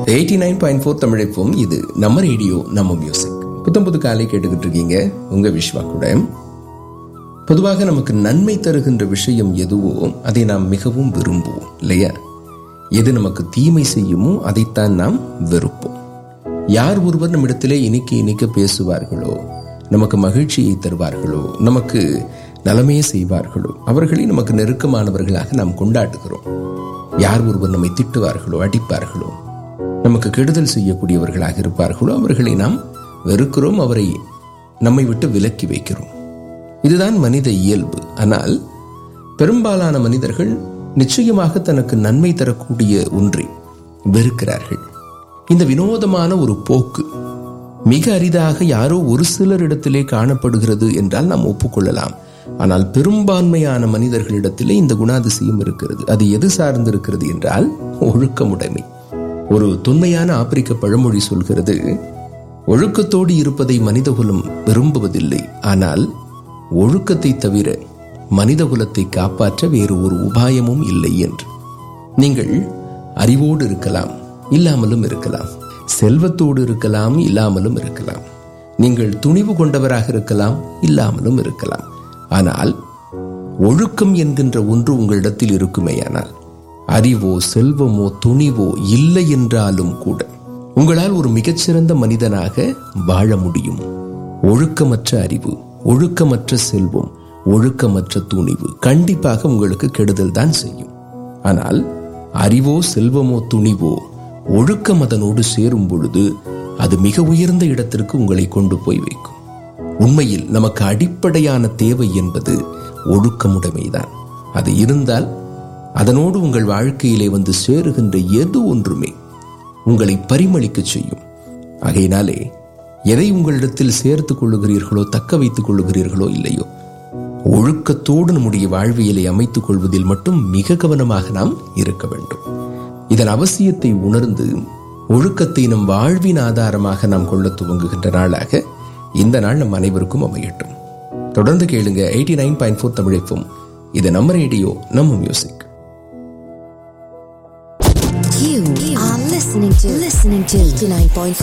eighty nine point four தமிழைப்போம் இது நம்ம ரேடியோ நம்ம மியூசிக் புத்தம் புது காலை கேட்டுக்கிட்டு இருக்கீங்க உங்க விஸ்வா கூட பொதுவாக நமக்கு நன்மை தருகின்ற விஷயம் எதுவோ அதை நாம் மிகவும் விரும்புவோம் இல்லையா எது நமக்கு தீமை செய்யுமோ அதைத்தான் நாம் வெறுப்போம் யார் ஒருவர் நம்மிடத்திலே இனிக்க இனிக்க பேசுவார்களோ நமக்கு மகிழ்ச்சியை தருவார்களோ நமக்கு நலமே செய்வார்களோ அவர்களை நமக்கு நெருக்கமானவர்களாக நாம் கொண்டாடுகிறோம் யார் ஒருவர் நம்மை திட்டுவார்களோ அடிப்பார்களோ நமக்கு கெடுதல் செய்யக்கூடியவர்களாக இருப்பார்களோ அவர்களை நாம் வெறுக்கிறோம் அவரை நம்மை விட்டு விலக்கி வைக்கிறோம் இதுதான் மனித இயல்பு ஆனால் பெரும்பாலான மனிதர்கள் நிச்சயமாக தனக்கு நன்மை தரக்கூடிய ஒன்றை வெறுக்கிறார்கள் இந்த வினோதமான ஒரு போக்கு மிக அரிதாக யாரோ ஒரு சிலரிடத்திலே காணப்படுகிறது என்றால் நாம் ஒப்புக்கொள்ளலாம் ஆனால் பெரும்பான்மையான மனிதர்களிடத்திலே இந்த குணாதிசயம் இருக்கிறது அது எது சார்ந்து இருக்கிறது என்றால் ஒழுக்கமுடைமை ஒரு தொன்மையான ஆப்பிரிக்க பழமொழி சொல்கிறது ஒழுக்கத்தோடு இருப்பதை மனிதகுலம் விரும்புவதில்லை ஆனால் ஒழுக்கத்தை தவிர மனிதகுலத்தை காப்பாற்ற வேறு ஒரு உபாயமும் இல்லை என்று நீங்கள் அறிவோடு இருக்கலாம் இல்லாமலும் இருக்கலாம் செல்வத்தோடு இருக்கலாம் இல்லாமலும் இருக்கலாம் நீங்கள் துணிவு கொண்டவராக இருக்கலாம் இல்லாமலும் இருக்கலாம் ஆனால் ஒழுக்கம் என்கின்ற ஒன்று உங்களிடத்தில் இருக்குமேயானால் அறிவோ செல்வமோ துணிவோ இல்லை என்றாலும் கூட உங்களால் ஒரு மிகச்சிறந்த மனிதனாக வாழ முடியும் ஒழுக்கமற்ற அறிவு ஒழுக்கமற்ற செல்வம் ஒழுக்கமற்ற துணிவு கண்டிப்பாக உங்களுக்கு கெடுதல் தான் செய்யும் ஆனால் அறிவோ செல்வமோ துணிவோ ஒழுக்கம் அதனோடு சேரும் பொழுது அது மிக உயர்ந்த இடத்திற்கு உங்களை கொண்டு போய் வைக்கும் உண்மையில் நமக்கு அடிப்படையான தேவை என்பது ஒழுக்கமுடைமைதான் அது இருந்தால் அதனோடு உங்கள் வாழ்க்கையிலே வந்து சேருகின்ற எது ஒன்றுமே உங்களை பரிமளிக்க செய்யும் ஆகையினாலே எதை உங்களிடத்தில் சேர்த்துக் கொள்ளுகிறீர்களோ தக்க வைத்துக் கொள்ளுகிறீர்களோ இல்லையோ ஒழுக்கத்தோடு நம்முடைய வாழ்வியலை அமைத்துக் கொள்வதில் மட்டும் மிக கவனமாக நாம் இருக்க வேண்டும் இதன் அவசியத்தை உணர்ந்து ஒழுக்கத்தை நம் வாழ்வின் ஆதாரமாக நாம் கொள்ள துவங்குகின்ற நாளாக இந்த நாள் நம் அனைவருக்கும் அமையட்டும் தொடர்ந்து கேளுங்க எயிட்டி நைன் பாயிண்ட் ஃபோர் தமிழைப்பும் இது நம்ம ரேடியோ நம்ம music You are listening to listening to 89.4